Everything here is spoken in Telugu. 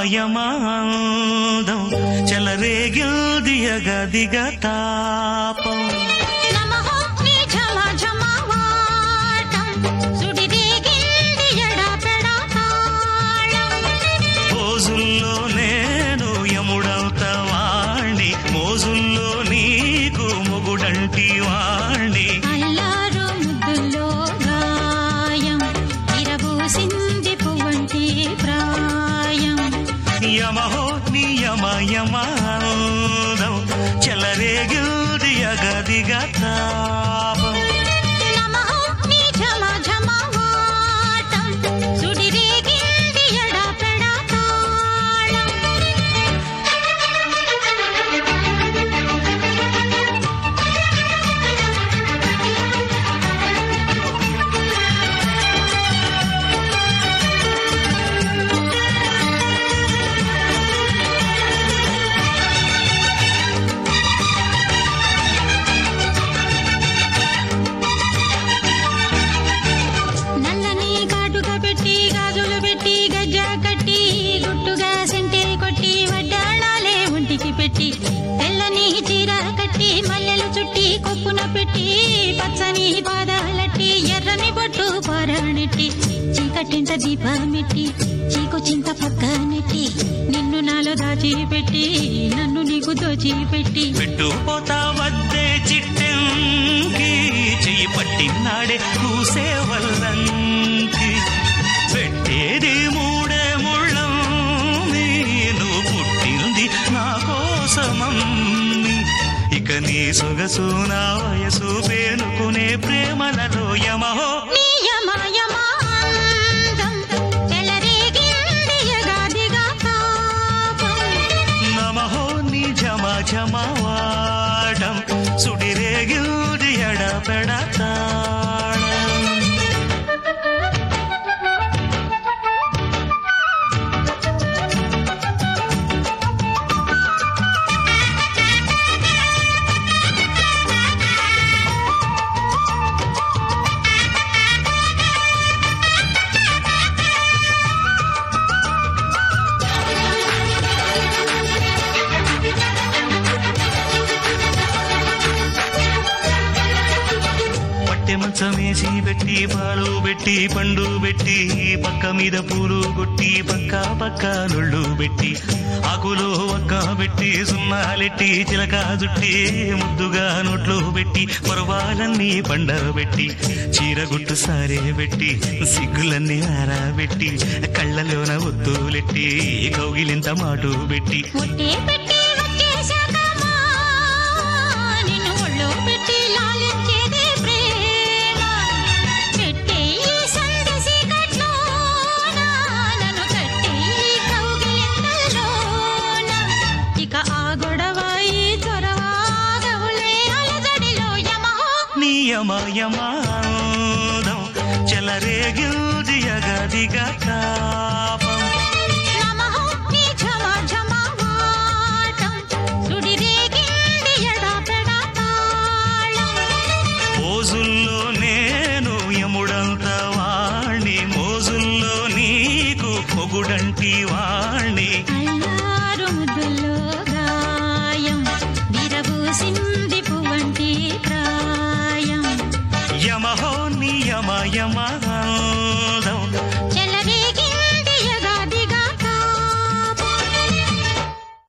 యమాయమాందం చెలరేగిల్ది అగదిగ తాపం నమః నీ ఝమ ఝమవాటం సుడిరేగింది ఎడపెడ తాళం రోజుల్లో నేను యముడవుత వాణ్ణి మోజుల్లో నీకు మొగుడంటి వాణ్ణి అల్లారు ముద్దుల్లో గాయం విరబూసింది పువ్వంటి ప్రాయం యమహో నియమయమాందం చెలరేగిల్ది అగదిగ తాపం నమః నీ ఝమ ఝమవాటం సుడిరేగింది ఎడపెడ తాళం నల్లని కాటుక పెట్టి గాజులు పెట్టి గజ్జ కట్టి గుట్టుగా సెంటిల్ కొట్టి వడ్డాణాలే ఒంటికి పెట్టి తెల్లని చీర కట్టి మల్లెలు చుట్టి కొప్పున పెట్టి పచ్చని పాదాలట్టి ఎర్రని బొట్టు పారాణెట్టి చీకటింట దీపమెట్టి చీకు చింత పక్క నెట్టి నిన్ను నాలో దాచిపెట్టి నన్ను నీకు దోచిపెట్టి పెట్టుపోతా వద్దే చిట్టంకి చెయ్యి పట్టినాడే కూసే వల్లంకి పెట్టేది మూడే ముళ్ళం నేను పుట్టింది నా కోసమమ్మి ఇక నీ సొగసు నా వయసు పేనుకునే ప్రేమలలో యమహో నియమయమాందం చెలరేగింది యగాదిగా తాపం నమహో నీ జమ జమవాడం సుడిరేగిల్ది ఎడపెడతాళం పట్టె మంచం వేసి పెట్టి పాలు పెట్టి పండు పెట్టి పక్క మీద పూలు కొట్టి పక్క పక్క నొళ్ళు పెట్టి ఆకులు ఒక్క పెట్టి సున్నాలెట్టి చిలక జుట్టి ముద్దుగా నోట్లు పెట్టి పొరవాలన్నీ పండబెట్టి చీరగుట్టు సారే పెట్టి సిగ్గులన్నీ ఆరబెట్టి కళ్ళలోన ఒత్తులెట్టి కౌగిలింత మాటు పెట్టి ఒట్టే పెట్టి వచ్చేశాకమ్మా నిన్ను ఒళ్ళో పెట్టి లాలించేదే ప్రేమ పెట్టే ఈ సందసి కట్లోన నన్ను కట్టే ఈ కౌగిలింతల్లోన ఇక ఆ గొడవ ఈ చొరవ గవులే అలజడిలో యమహో నియమయమాదం చెలరేగిల్ది అగదిగ తాపం నమః నీ ఝమ ఝమవాటం సుడిరేగింది ఎడపెడ తాళం మోజుల్లో నేను యముడంత వాణ్ణి మోజుల్లో నీకు పొగుడంటి వాణ్ణి అల్లారు ముద్దుల్లో గాయం విరబూసింది పువ్వంటి ప్రాయం యమహో నియమయమాదం